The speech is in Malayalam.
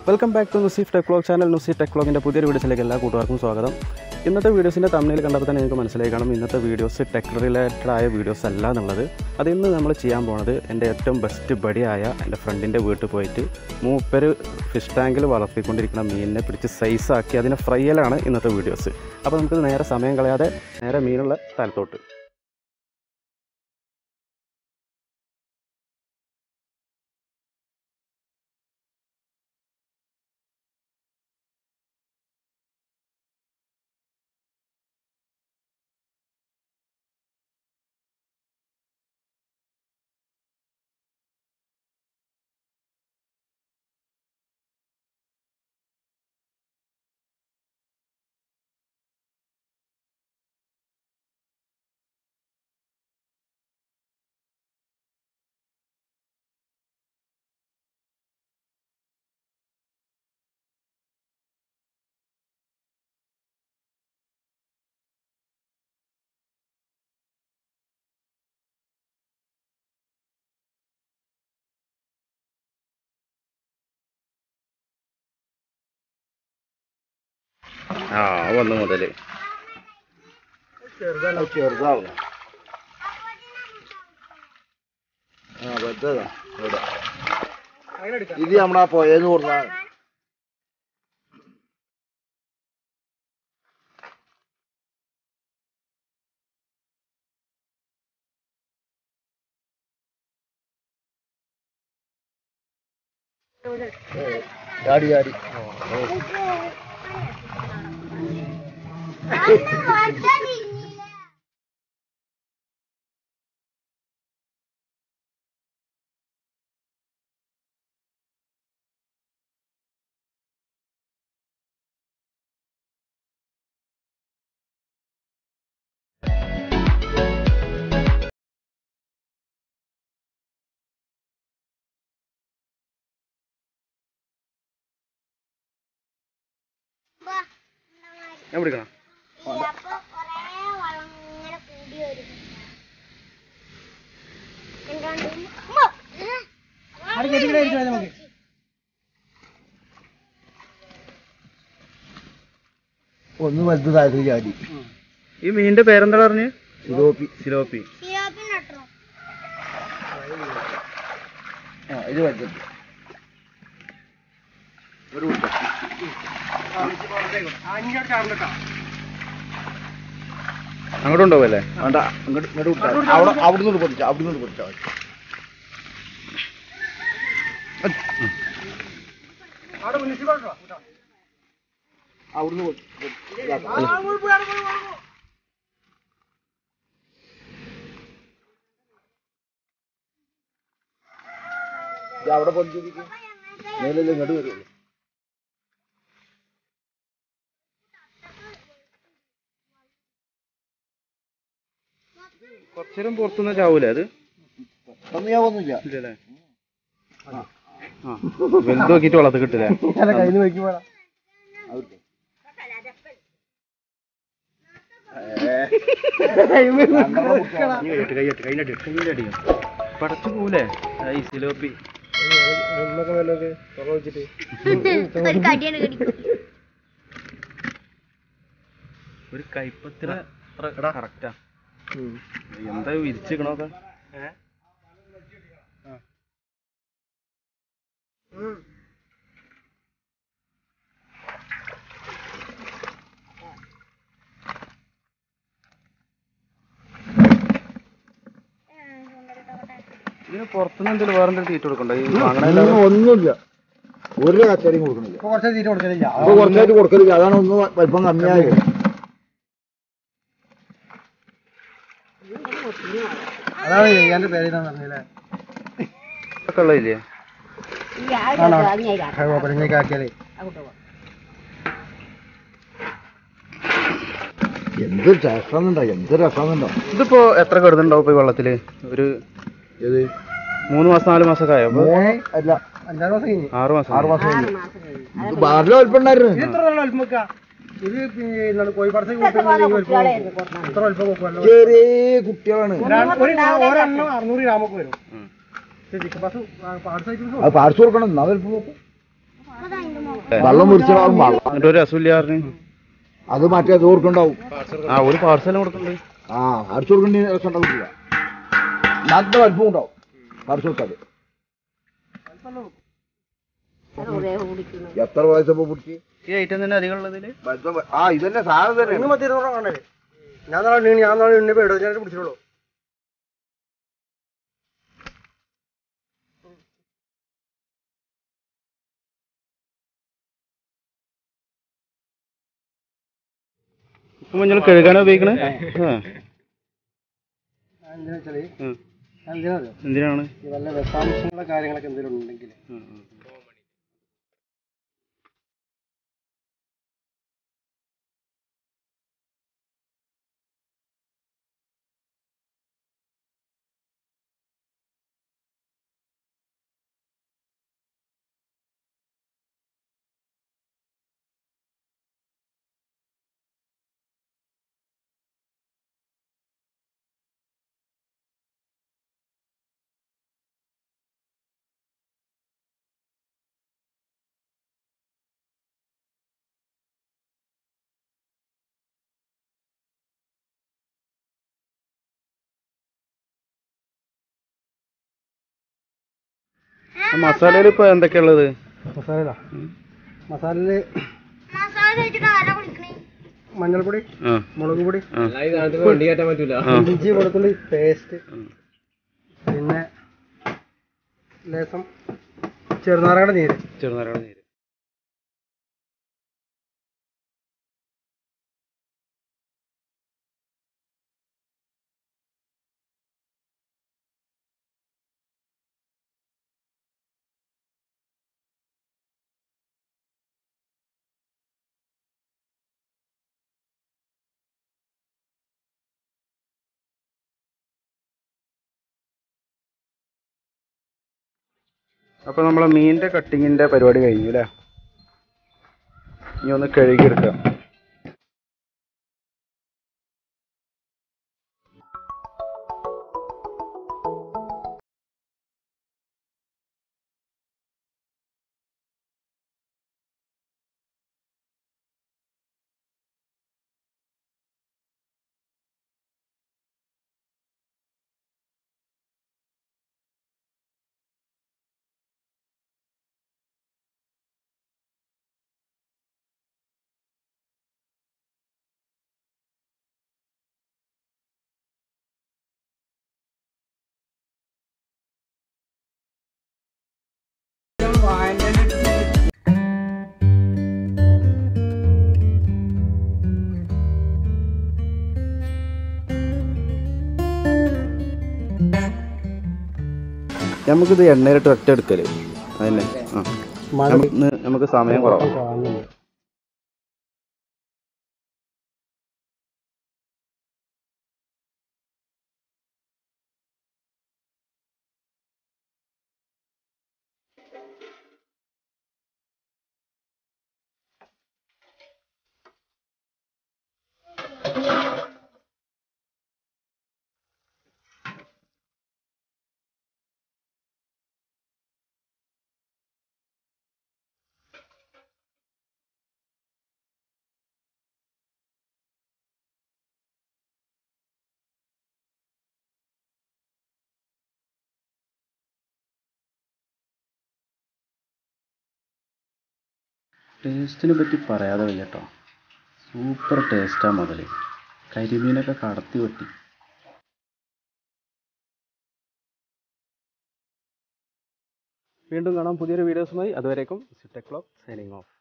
Welcome back to Nuseef tech vlog channel Nusi tech വ്ലോഗിൻ്റെ പുതിയൊരു വീഡിയോസിലേക്ക് എല്ലാ കൂട്ടുകാർക്കും സ്വാഗതം ഇന്നത്തെ വീഡിയോസിൻ്റെ തമ്മിൽ കണ്ടപ്പോൾ തന്നെ നിങ്ങൾക്ക് മനസ്സിലായി കാണും ഇന്നത്തെ വീഡിയോസ് ടെക് റിലേറ്റഡ് ആയ വീഡിയോസ് അല്ല എന്നുള്ളത് അത് ഇന്ന് നമ്മൾ ചെയ്യാൻ പോണത് എൻ്റെ ഏറ്റവും ബെസ്റ്റ് ബഡിയായ എൻ്റെ ഫ്രണ്ടിൻ്റെ വീട്ടിൽ പോയിട്ട് മൂപ്പര് ഫിഷ് ടാങ്കിൽ വളർത്തിക്കൊണ്ടിരിക്കുന്ന മീനിനെ പിടിച്ച് സൈസാക്കി അതിനെ ഫ്രൈയിലാണ് ഇന്നത്തെ വീഡിയോസ് അപ്പോൾ നമുക്ക് നേരെ സമയം കളയാതെ നേരെ മീനുള്ള സ്ഥലത്തോട്ട് ആ വന്നു മുതൽ ചെറുതാവില്ല ആ വലുതാ ഇവിടെ ഇത് നമ്മളാ പോയെന്ന് പറഞ്ഞാൽ ചാടി ചാടി ഞാൻ പിടിക്കണം ഒന്ന് വലുതായത് ചാടി ഈ മീനിന്റെ പേരെന്താ പറഞ്ഞ് സിലോപ്പി സിലോപ്പി ആ ഇത് വലുത് ഒരു കൊടുത്തോ. അങ്ങോട്ട് ഉണ്ടാവുമല്ലേ വേണ്ട ഇങ്ങോട്ട് ഇങ്ങോട്ട് കൊടുത്താ മതി. അവിടെ അവിടുന്ന് കൊണ്ട് പൊട്ടിച്ചാ അവിടുന്ന് കൊണ്ട് പൊട്ടിച്ചാ മതി. അവിടുന്ന് പൊട്ടി- പൊട്ടി- ഇതാക്കാം. ഇത് അവിടെ പൊട്ടിച്ചിരിക്കും മേലല്ലേ ഇങ്ങോട്ട് വരുള്ളൂ കുറച്ചേരം പുറത്തുനിന്ന് ചാവൂലേ അത് സമയാവൊന്നുമില്ല ഇല്ലല്ലേ ആ വലുത് നോക്കിയിട്ട് വളർത്ത് കിട്ടില്ലേ കയ്യിൽ നിന്ന് വെക്കുമ്പോഴാ പടച്ചു പോകൂലേ ഈ സിലോപ്പി ഒരു കടിയാണ് കടിക്കും ഒരു കൈപ്പത്തിന കറക്റ്റാ എന്താ വിരിച്ചിക്കണോക്കെ ഇതിന് പുറത്തുനിന്ന് എന്തെങ്കിലും വേറെ എന്തെങ്കിലും തീറ്റ കൊടുക്കണ്ടോ ഈ വാങ്ങണ ഒന്നുമില്ല ഒരു കച്ചറിയും കൊടുക്കണില്ല ഇപ്പൊ കുറച്ചായിട്ട് കൊടുക്കലില്ല അതാണ് ഒന്ന് വലിപ്പം കമ്മിയായത് അതാണ് എന്റെ പേര് പറഞ്ഞില്ലേ ഒക്കെ ഉള്ളതില്ലേ ആക്കിയാലേ എന്ത് രസമുണ്ടോ എന്ത് രസമുണ്ടോ ഇതിപ്പോ എത്ര കിടന്നുണ്ടാവും ഇപ്പൊ ഈ വെള്ളത്തില് ഒരു ഏത് മൂന്ന് മാസം നാല് മാസം ഒക്കെ ആയോ അപ്പൊ മൂന്ന് അല്ല അഞ്ചാറ് മാസം കഴിഞ്ഞു ആറ് മാസം ആറ് മാസം കഴിഞ്ഞു ഇത് ബാറിലെ വലിപ്പം ഉണ്ടായിരുന്നു ചെറിയ കുട്ടികളാണ് ഉം. അത് പാർട്സ് കൊടുക്കണം എന്നാ വലിപ്പം നോക്കും വെള്ളം മുരിച്ചാവും വെള്ളം എന്നിട്ട് ഒരു രസമില്ലാറിന് അത് മറ്റേ ഇത് കൊടുക്കണ്ടാവും ആ ഒരു പാർസൽ കൊടുക്കുന്നുണ്ട് ആ അടിച്ചു കൊടുക്കേണ്ട രസം ഉണ്ടാവില്ല നല്ല വലിപ്പം ഉണ്ടാവും അടിച്ചു കൊടുത്താല് എത്ര വയസ്സപ്പോ പിടിച്ച് ഈ ഐറ്റം തന്നെ അധികം ഉള്ളതില് ആ ഇതന്നെ സാധനം തന്നെ ഞാൻ നാളെ ഞാൻ നാളെ എണ്ണ എഴുപതിനായിട്ട് പിടിച്ചിട്ടുള്ളൂ ഇപ്പൊ മഞ്ഞൾ കഴുകാനാ ഉപയോഗിക്കണേ ആ. എന്തിനാ വെച്ചാല് ഉം. എന്തിനാ അറിയോ? എന്തിനാണ് ഈ വല്ല വിഷാംശങ്ങളെ കാര്യങ്ങളൊക്കെ എന്തെങ്കിലും ഉണ്ടെങ്കിൽ ഉം, ഉം. ആ മസാലയിൽ ഇപ്പൊ എന്തൊക്കെയാ ഉള്ളത് മസാല മസാലയില് മസാല വെച്ചിട്ട് ആരാ കുളിക്കണേ മഞ്ഞൾപ്പൊടി ആ മുളക് പൊടി ആ ആ. ഇഞ്ചി വെളുത്തുള്ളി പേസ്റ്റ് പിന്നെ ലേസം ചെറുനാരങ്ങയുടെ നീര് ചെറുനാരങ്ങ നീര് അപ്പൊ നമ്മളെ മീനിന്റെ കട്ടിങ്ങിന്റെ പരിപാടി കഴിഞ്ഞു അല്ലേ ഇനി ഒന്ന് കഴുകിയെടുക്കാം നമുക്കിത് എണ്ണയിലിട്ട് ഒറ്റ എടുക്കല് അതന്നെ ആ മഴ നമുക്ക് ഇന്ന് നമുക്ക് സമയം കുറവാണ് കാണുന്നു ടേസ്റ്റിനെ പറ്റി പറയാതെ വയ്യ കേട്ടോ സൂപ്പർ ടേസ്റ്റാ മുതൽ കരിമീനൊക്കെ കടത്തി വെട്ടി വീണ്ടും കാണാം പുതിയൊരു വീഡിയോസുമായി അതുവരേക്കും ടെക് ക്ലോക്ക് സൈനിങ് ഓഫ്